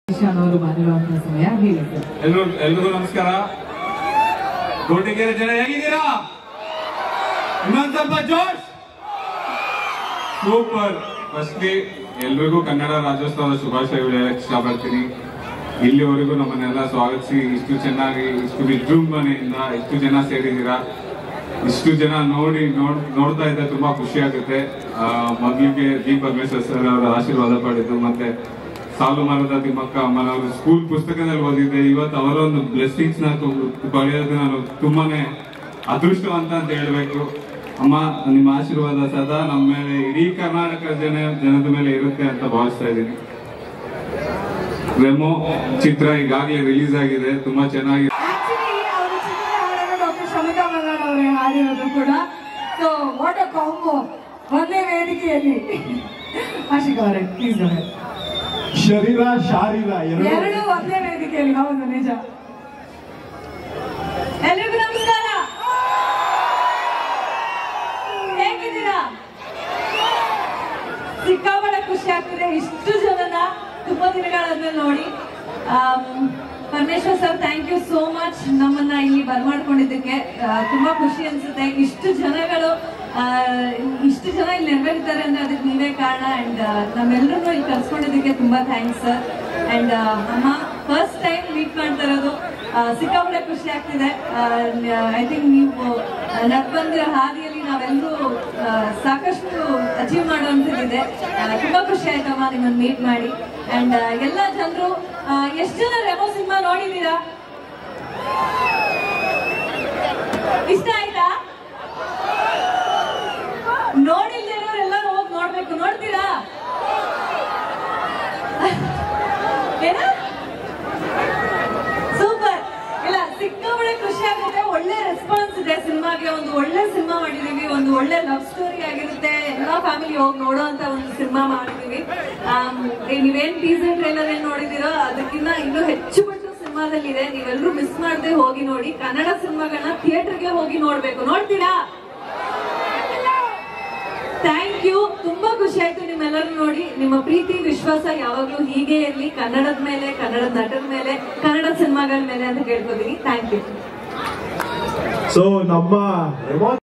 ಇಶಾನ್ ಅವರು ಮಾಡಿರುವಂತಹ ಸಮಯ ಹೇಳಿ ಸರ್ ಎಲ್ರು ಎಲ್ರಿಗೂ ನಮಸ್ಕಾರ ಕೋಟಿಗೆರೆ ಜನ ಹೇಗಿದ್ದೀರಾ ಇನ್ನೊಂದ್ ಸ್ವಲ್ಪ ಜೋಶ್ ಸೂಪರ್ ಫಸ್ಟ್ಲಿ ಎಲ್ರಿಗೂ ಕನ್ನಡ ರಾಜ್ಯೋತ್ಸವದ ಶುಭಾಶಯಗಳು ಹೇಳಕ್ ಇಷ್ಟಪಡ್ತೀನಿ ಇಲ್ಲಿವರೆಗೂ ನಮ್ಮನ್ನೆಲ್ಲ ಸ್ವಾಗತಿಸಿ ಇಷ್ಟು ಚೆನ್ನಾಗಿ ಇಷ್ಟು ವಿಜೃಂಭಣೆಯಿಂದ ಇಷ್ಟು ಜನ ಸೇರಿದ್ದೀರಾ ಇಷ್ಟು ಜನ ನೋಡಿ ನೋಡ್ ನೋಡ್ತಾ ಇದ್ದ ತುಂಬಾ ಖುಷಿ ಆಗುತ್ತೆ ಆ, ಮೊದ್ಲಿಗೆ ದೀಪ ಪರಮೇಶ್ವರ್ ಸರ್ ಅವರ ಆಶೀರ್ವಾದ ಪಡೆದು ಮತ್ತೆ ಸಾಲು ಮರದ ತಿಮ್ಮಕ್ಕ ಅಮ್ಮನವರು ಸ್ಕೂಲ್ ಪುಸ್ತಕದಲ್ಲಿ ಓದಿದ್ದೆ ಇವತ್ತು ಅವರ ಒಂದು ಬ್ಲೆಸ್ಸಿಂಗ್ಸ್ ನ ತು- ಪಡೆಯೋದು ನಾನು ತುಂಬಾನೇ ಅದೃಷ್ಟವಂತ ಅಂತ ಹೇಳ್ಬೇಕು ಅಮ್ಮ ನಿಮ್ಮ ಆಶೀರ್ವಾದ ಸದಾ ನಮ್ಮ ಮೇಲೆ ಇಡೀ ಕರ್ನಾಟಕ ಜನ ಜನದ ಮೇಲೆ ಇರುತ್ತೆ ಅಂತ ಭಾವಿಸ್ತಾ ಇದ್ದೀನಿ ರೆಮೋ ಚಿತ್ರ ಈಗಾಗಲೇ ರಿಲೀಸ್ ಆಗಿದೆ ತುಂಬಾ ಚೆನ್ನಾಗಿ ಆಕ್ಚುಲಿ ಅವರ ಚಿತ್ರದ ಹಾಡನ್ನು ಡಾಕ್ಟರ್ ಶಮಿತಾ ಮಲ್ನಾಡ್ ಅವರೇ ಹಾಡಿರೋದು ಕೂಡ ಸೊ ವಾಟ್ ಅ ಕಾಂಬೋ ಒಂದೇ ವೇದಿಕೆಯಲ್ಲಿ ಆಶಿಕ್ ಅವರೇ ಪ್ಲೀಸ್ ಶರೀರ ಶಾರೀರ ಎರಡು ಎರಡು ಒಂದೇ ವೇದಿಕೆಯಲ್ಲಿ ಹೌದು ನಿಜ ಎಲ್ರಿಗೂ ನಮಸ್ಕಾರ ಹೇಗಿದ್ದೀರಾ ಸಿಕ್ಕಾಪಟ್ಟೆ ಖುಷಿ ಆಗ್ತಿದೆ ಇಷ್ಟು ಜನನ ತುಂಬಾ ದಿನಗಳಾದ್ಮೇಲೆ ನೋಡಿ um, Parameshwar sir thank you so much ನಮ್ಮನ್ನ ಇಲ್ಲಿ ಬರ್ಮಾಡ್ಕೊಂಡಿದ್ದಕ್ಕೆ ಆ, ತುಂಬಾ ಖುಷಿ ಅನ್ಸುತ್ತೆ ಇಷ್ಟು ಜನಗಳು ಆ, ಇಷ್ಟು ಜನ ಇಲ್ಲಿ ನೆರವೇರಿದ್ದಾರೆ ಅಂದ್ರೆ ಅದಕ್ಕೆ ನೀವೇ ಕಾರಣ ಅಂಡ್ ನಮ್ಮೆಲ್ಲರೂ ಇಲ್ಲಿ ಕರ್ಸ್ಕೊಂಡಿದ್ದಕ್ಕೆ ತುಂಬಾ ಥ್ಯಾಂಕ್ಸ್ ಸರ್ ಅಂಡ್ ಅಮ್ಮ ಫಸ್ಟ್ ಟೈಮ್ ಮೀಟ್ ಮಾಡ್ತಾ ಇರೋದು ಆ, ಸಿಕ್ಕಾಪಟ್ಟೆ ಖುಷಿ ಆಗ್ತಿದೆ ಐ ಥಿಂಕ್ ನೀವು ನಡ್ ಬಂದಿರೋ ಹಾದಿಯಲ್ಲಿ ನಾವೆಲ್ಲರೂ ಆ, ಸಾಕಷ್ಟು ಅಚೀವ್ ಮಾಡುವಂಥದ್ದಿದೆ ಆ, ತುಂಬಾ ಖುಷಿ ಆಯ್ತಮ್ಮ ನಿಮ್ಮನ್ನ ಮೀಟ್ ಮಾಡಿ ಅಂಡ್ ಎಲ್ಲ ಜನರು ಎಷ್ಟು ಜನ ರೆಮೋ ಸಿನಿಮಾ ನೋಡಿದೀರಾ ಇಷ್ಟ ಆಯ್ತಾ ನೋಡಿಲ್ದಿರೋರೆಲ್ಲ ಹೋಗಿ ನೋಡ್ಬೇಕು ನೋಡ್ತೀರಾ ಏನ ಸೂಪರ್ ಇಲ್ಲ ಸಿಕ್ಕಾಪಟ್ಟೆ ಖುಷಿ ಆಗುತ್ತೆ ಒಳ್ಳೆ ರೆಸ್ಪಾನ್ಸ್ ಇದೆ ಸಿನಿಮಾಗೆ ಒಂದು ಒಳ್ಳೆ ಸಿನಿಮಾ ಮಾಡಿದೀವಿ ಒಂದು ಒಳ್ಳೆ ಲವ್ ಸ್ಟೋರಿ ಆಗಿರುತ್ತೆ ಎಲ್ಲಾ ಫ್ಯಾಮಿಲಿ ಹೋಗಿ ನೋಡೋಂತ ಒಂದು ಸಿನಿಮಾ ಮಾಡಿದೀವಿ ಆಮ್, ಏ, ನೀವೇನ್ ಟೀಸರ್ ಟ್ರೈಲರ್ ಏನ್ ನೋಡಿದಿರೋ ಅದಕ್ಕಿಂತ ಇನ್ನೂ ಹೆಚ್ಚು ಪಟ್ಟು ಸಿನಿಮಾದಲ್ಲಿದೆ ನೀವೆಲ್ಲರೂ ಮಿಸ್ ಮಾಡದೆ ಹೋಗಿ ನೋಡಿ ಕನ್ನಡ ಸಿನಿಮಾಗಳನ್ನ ಥಿಯೇಟರ್ಗೆ ಹೋಗಿ ನೋಡ್ಬೇಕು ನೋಡ್ತೀರಾ ಥ್ಯಾಂಕ್ ಯು ತುಂಬಾ ಖುಷಿ ಆಯ್ತು ನಿಮ್ಮೆಲ್ಲರೂ ನೋಡಿ ನಿಮ್ಮ ಪ್ರೀತಿ ವಿಶ್ವಾಸ ಯಾವಾಗ್ಲೂ ಹೀಗೆ ಇರ್ಲಿ ಕನ್ನಡದ ಮೇಲೆ ಕನ್ನಡದ ನಟರ ಮೇಲೆ ಕನ್ನಡ ಸಿನಿಮಾಗಳ ಮೇಲೆ ಅಂತ ಕೇಳ್ಕೊತೀನಿ ಥ್ಯಾಂಕ್ ಯು ಸೊ ನಮ್ಮ